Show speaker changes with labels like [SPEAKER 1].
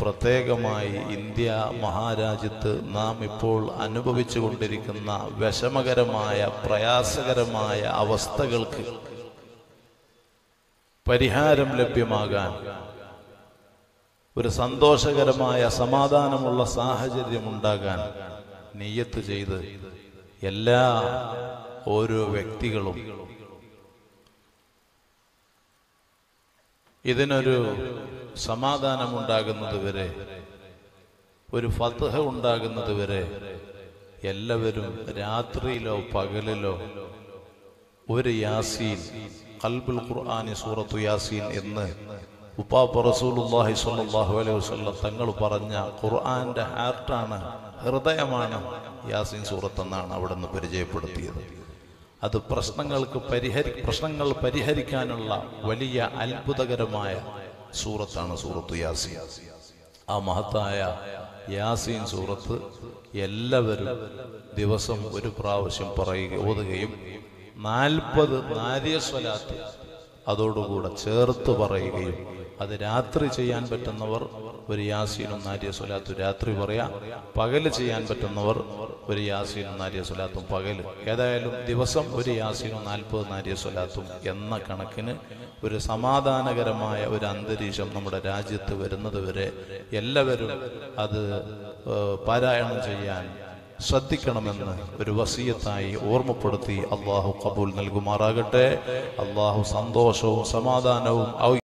[SPEAKER 1] പ്രത്യേകമായി ഇന്ത്യ മഹാരാജ്യത്ത് നാം ഇപ്പോൾ അനുഭവിച്ചു കൊണ്ടിരിക്കുന്ന വിഷമകരമായ പ്രയാസകരമായ അവസ്ഥകൾക്ക് പരിഹാരം ലഭ്യമാകാൻ ഒരു സന്തോഷകരമായ സമാധാനമുള്ള സാഹചര്യം ഉണ്ടാകാൻ നെയ്യത്ത് ചെയ്ത് എല്ലാ ഓരോ വ്യക്തികളും ഇതിനൊരു സമാധാനമുണ്ടാകുന്നത് വരെ ഒരു ഫതഹ ഉണ്ടാകുന്നത് വരെ എല്ലാവരും രാത്രിയിലോ പകലിലോ ഒരു യാസീൻ കൽബുൽ ഖുർആാനി സൂറത്തു യാസീൻ എന്ന് ഉപ്പാപ്പ റസൂലുള്ളാഹി സ്വല്ലല്ലാഹു അലൈഹി വസല്ലം തങ്ങൾ പറഞ്ഞ ഖുർആന്റെ ഹാർട്ടാണ് ഹൃദയമാണ് യാസീൻ സൂറത്ത് എന്നാണ് അവിടെ നിന്ന് പരിചയപ്പെടുത്തിയത് അത് പ്രശ്നങ്ങൾക്ക് പരിഹരി പ്രശ്നങ്ങൾ പരിഹരിക്കാനുള്ള വലിയ അത്ഭുതകരമായ സൂറത്താണ് സൂറത്ത് യാസീൻ ആ മഹത്തായ യാസീൻ സൂറത്ത് എല്ലാവരും ദിവസം ഒരു പ്രാവശ്യം പറയുക ഓതുകയും നാൽപ്പത് നാര്യസ്വലാത്ത് അതോടുകൂടെ ചേർത്ത് പറയുകയും അത് രാത്രി ചെയ്യാൻ പറ്റുന്നവർ ഒരു യാസീനും നാര്യ സ്വലാത്തും രാത്രി പറയാം പകല് ചെയ്യാൻ പറ്റുന്നവർ ഒരു യാസീനും നാര്യ സ്വലാത്തും പകല് ഏതായാലും ദിവസം ഒരു യാസീനും നാൽപ്പത് നാര്യ സ്വലാത്തും എന്ന കണക്കിന് ഒരു സമാധാനകരമായ ഒരു അന്തരീക്ഷം നമ്മുടെ രാജ്യത്ത് വരുന്നത് വരെ എല്ലാവരും അത് ഏഹ്, പാരായണം ചെയ്യാൻ ശ്രദ്ധിക്കണമെന്ന് ഒരു വസീയത്തായി ഓർമ്മപ്പെടുത്തി അള്ളാഹു കബൂൽ നൽകുമാറാകട്ടെ അള്ളാഹു സന്തോഷവും സമാധാനവും ഔ-